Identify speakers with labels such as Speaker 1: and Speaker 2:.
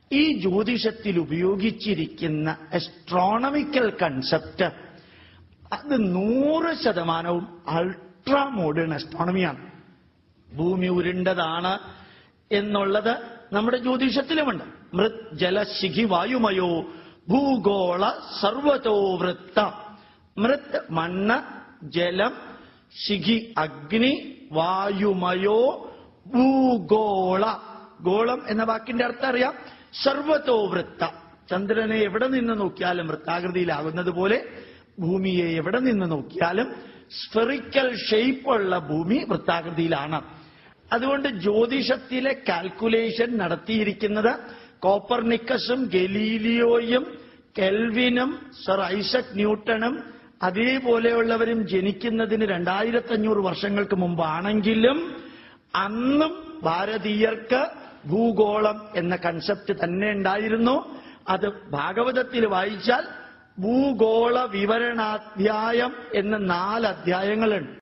Speaker 1: ഈ ജ്യോതിഷത്തിൽ ഉപയോഗിച്ചിരിക്കുന്ന അസ്ട്രോണമിക്കൽ കൺസെപ്റ്റ് അത് നൂറ് ശതമാനവും അൾട്രാ മോഡേൺ അസ്ട്രോണമിയാണ് ഭൂമി ഉരുണ്ടതാണ് എന്നുള്ളത് നമ്മുടെ ജ്യോതിഷത്തിലുമുണ്ട് മൃത് ജലശിഖി വായുമയോ ഭൂഗോള സർവതോ വൃത്ത മൃത് മണ്ണ് ജലം ശിഖി അഗ്നി വായുമയോ ഭൂഗോള ഗോളം എന്ന വാക്കിന്റെ അർത്ഥം അറിയാം സർവതോ വൃത്ത ചന്ദ്രനെ എവിടെ നിന്ന് നോക്കിയാലും വൃത്താകൃതിയിലാകുന്നത് പോലെ ഭൂമിയെ എവിടെ നിന്ന് നോക്കിയാലും സ്ഫെറിക്കൽ ഷേപ്പുള്ള ഭൂമി വൃത്താകൃതിയിലാണ് അതുകൊണ്ട് ജ്യോതിഷത്തിലെ കാൽക്കുലേഷൻ നടത്തിയിരിക്കുന്നത് കോപ്പർനിക്കസും ഗലീലിയോയും കെൽവിനും സർ ഐസക് ന്യൂട്ടണും അതേപോലെയുള്ളവരും ജനിക്കുന്നതിന് രണ്ടായിരത്തി അഞ്ഞൂറ് വർഷങ്ങൾക്ക് മുമ്പാണെങ്കിലും അന്നും ഭാരതീയർക്ക് ഭൂഗോളം എന്ന കൺസെപ്റ്റ് തന്നെ ഉണ്ടായിരുന്നു അത് ഭാഗവതത്തിൽ വായിച്ചാൽ ഭൂഗോള വിവരണാധ്യായം എന്ന നാല് അധ്യായങ്ങളുണ്ട്